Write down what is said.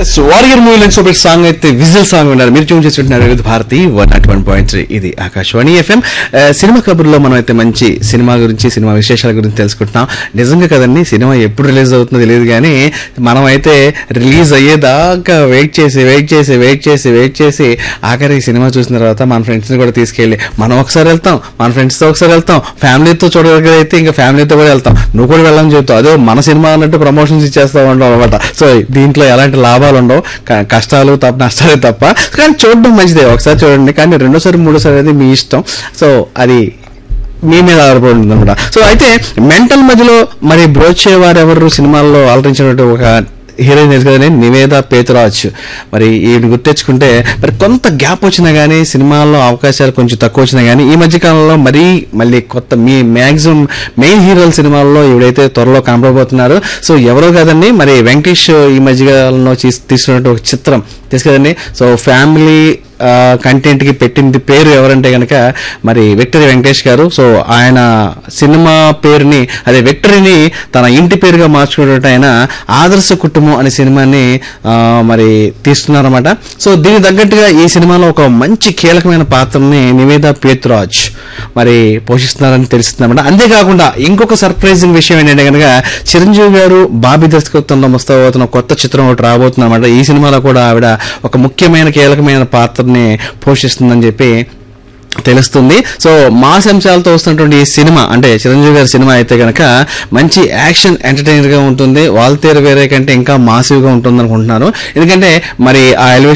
warrior movie నుంచి super song అయితే whistle song ఉన్నారు మీరు ట్యూన్ చేస్తుంటున్నారు వివిధ Bharati one nought one point three ఇది ఆకాశవాణి ఎఫ్ఎం సినిమా కబుర్లో మనం అయితే మంచి సినిమా గురించి సినిమా విశేషాల గురించి తెలుసుకుంటున్నాం నిజంగా కదండి సినిమా ఎప్పుడు రిలీజ్ అవుతుందో తెలియదు కానీ మనం అయితే రిలీజ్ అయ్యేదాకా వెయిట్ చేసి వెయిట్ చేసి వెయిట్ చేసి వెయిట్ చేసి ఆఖరి ఈ సినిమా చూసిన తర్వాత మన ఫ్రెండ్స్ని కూడా తీసుకెళ్ళి మనం ఒకసారి వెళ్తాం మన ఫ్రెండ్స్తో ఒకసారి వెళ్తాం ఫ్యామిలీతో చూడగలిగితే ఇంకా ఫ్యామిలీతో కూడా వెళ్తాం నువ్వు కూడా వెళ్ళని చెబుతావు అదే మన సినిమా అన్నట్టు ప్రమోషన్స్ ఇచ్చేస్తా ఉంటాం అనమాట సో దీంట్లో ఎలాంటి లాభాలు ఉండవు క- కష్టాలు తప్ప నష్టాలే తప్ప కానీ చూడడం మంచిదే ఒకసారి చూడండి కానీ రెండోసారి మూడోసారి అనేది మీ ఇష్టం సో అది మీ మీద ఆధారపడి ఉంటుంది అనమాట సో అయితే మెంటల్ మధ్యలో మరి బ్రోచేవారు ఎవరు సినిమాల్లో ఆలరించినట్టు ఒక హీరోయిన్ తెలుసు కదండి నివేద పేతురాజ్ మరి ఈయన గుర్తెచ్చుకుంటే మరి కొంత గ్యాప్ వచ్చినా కానీ సినిమాల్లో అవకాశాలు కొంచెం తక్కువ వచ్చినా కానీ ఈ మధ్య కాలంలో మరీ మళ్ళీ కొత్త మీ మ్యాక్సిమం మెయిన్ హీరోల సినిమాల్లో ఎవడైతే త్వరలో కనపడబోతున్నారు సో ఎవరో కదండి మరి వెంకటేష్ ఈ మధ్య కాలంలో తీస్- తీసుకున్నట్టు ఒక చిత్రం తెలుసు కదండి సో ఫ్యామిలీ కంటెంట్ కి పెట్టింది పేరు ఎవరంటే కనుక మరి విక్టరీ వెంకటేష్ గారు సో ఆయన సినిమా పేరుని అదే విక్టరీని తన ఇంటి పేరుగా మార్చుకున్నట్టు ఆయన ఆదర్శ కుటుంబం అనే సినిమాని ఆ, మరి తీస్తున్నారన్నమాట సో దీనికి తగ్గట్టుగా ఈ సినిమాలో ఒక మంచి కీలకమైన పాత్రని నివేద పేతురాజ్ మరి పోషిస్తున్నారని తెలుస్తుందన్నమాట అంతేకాకుండా ఇంకొక సర్ప్రైజింగ్ విషయం ఏంటంటే కనుక చిరంజీవి గారు బాబీ దర్శకత్వంలో ముస్తాబోతున్న కొత్త చిత్రం ఒకటి రాబోతుంది అనమాట ఈ సినిమాలో కూడా ఆవిడ ఒక ముఖ్యమైన కీలకమైన పాత్రని పోషిస్తుందని చెప్పి తెలుస్తుంది సో మాస్ అంశాలతో వస్తున్నటువంటి ఈ సినిమా అంటే చిరంజీవి గారి సినిమా అయితే కనుక మంచి యాక్షన్ ఎంటర్టైనర్ గా ఉంటుంది వాల్తేరు వేరే కంటే ఇంకా మాసివ్ గా ఉంటుంది అనుకుంటున్నాను ఎందుకంటే మరి ఆ ఎలివేషన్